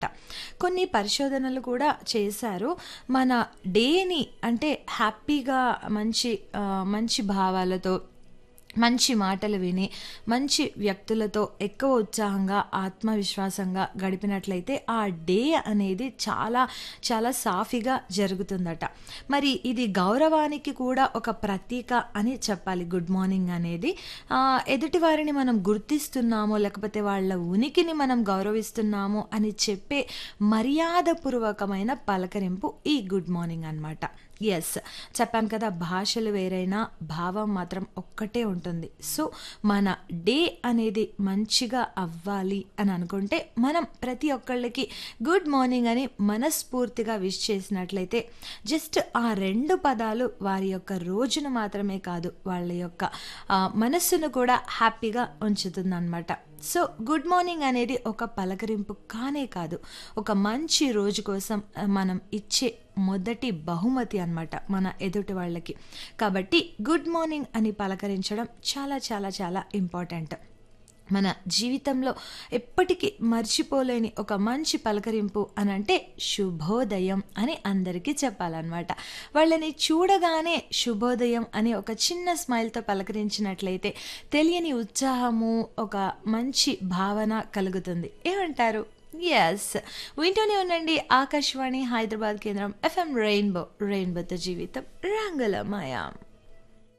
కొన్ని పరిశోధనలు కూడా చేశారు. మన డేని అంటే హ్యాపీగా మంచి ఆహ్, మంచి భావాలతో, మంచి మాటలు విని, మంచి వ్యక్తులతో ఎక్కువ ఉత్సాహంగా, ఆత్మవిశ్వాసంగా గడిపినట్లయితే ఆ డే అనేది చాలా చాలా సాఫీగా జరుగుతుందట. మరి ఇది గౌరవానికి కూడా ఒక ప్రతీక అని చెప్పాలి గుడ్ మార్నింగ్ అనేది. ఆహ్, ఎదుటివారిని మనం గుర్తిస్తున్నాము, లేకపోతే వాళ్ళ ఉనికిని మనం గౌరవిస్తున్నాము అని చెప్పే మర్యాదపూర్వకమైన పలకరింపు ఈ గుడ్ మార్నింగ్ అనమాట. యెస్. చెప్పాను కదా! భాషలు వేరైనా భావం మాత్రం ఒక్కటే ఉంటుంది. సో, మన డే అనేది మంచిగా అవ్వాలి అని అనుకుంటే, మనం ప్రతి ఒక్కళ్ళకి గుడ్ మార్నింగ్ అని మనస్ఫూర్తిగా విష్ చేసినట్లయితే, జస్ట్ ఆ 2 పదాలు వారి యొక్క రోజును మాత్రమే కాదు, వాళ్ళ యొక్క ఆహ్, మనస్సును కూడా హ్యాపీగా ఉంచుతుందనమాట. సో, గుడ్ మార్నింగ్ అనేది ఒక పలకరింపు కానే కాదు. ఒక మంచి రోజు కోసం ఆహ్, మనం ఇచ్చే మొదటి బహుమతి అనమాట మన ఎదుటి వాళ్ళకి. కాబట్టి గుడ్ మార్నింగ్ అని పలకరించడం చాలా చాలా చాలా ఇంపార్టెంట్. మన జీవితంలో ఎప్పటికీ మర్చిపోలేని ఒక మంచి పలకరింపు అనంటే శుభోదయం అని అందరికీ చెప్పాలనమాట. వాళ్ళని చూడగానే శుభోదయం అని ఒక చిన్న స్మైల్‌తో పలకరించినట్లయితే తెలియని ఉత్సాహము, ఒక మంచి భావన కలుగుతుంది. ఏమంటారు? యెస్. వింటూనే ఉండండి ఆకాశవాణి హైదరాబాద్ కేంద్రం ఎఫ్ఎం రెయిన్బో. రెయిన్బోతో జీవితం రంగులమయం.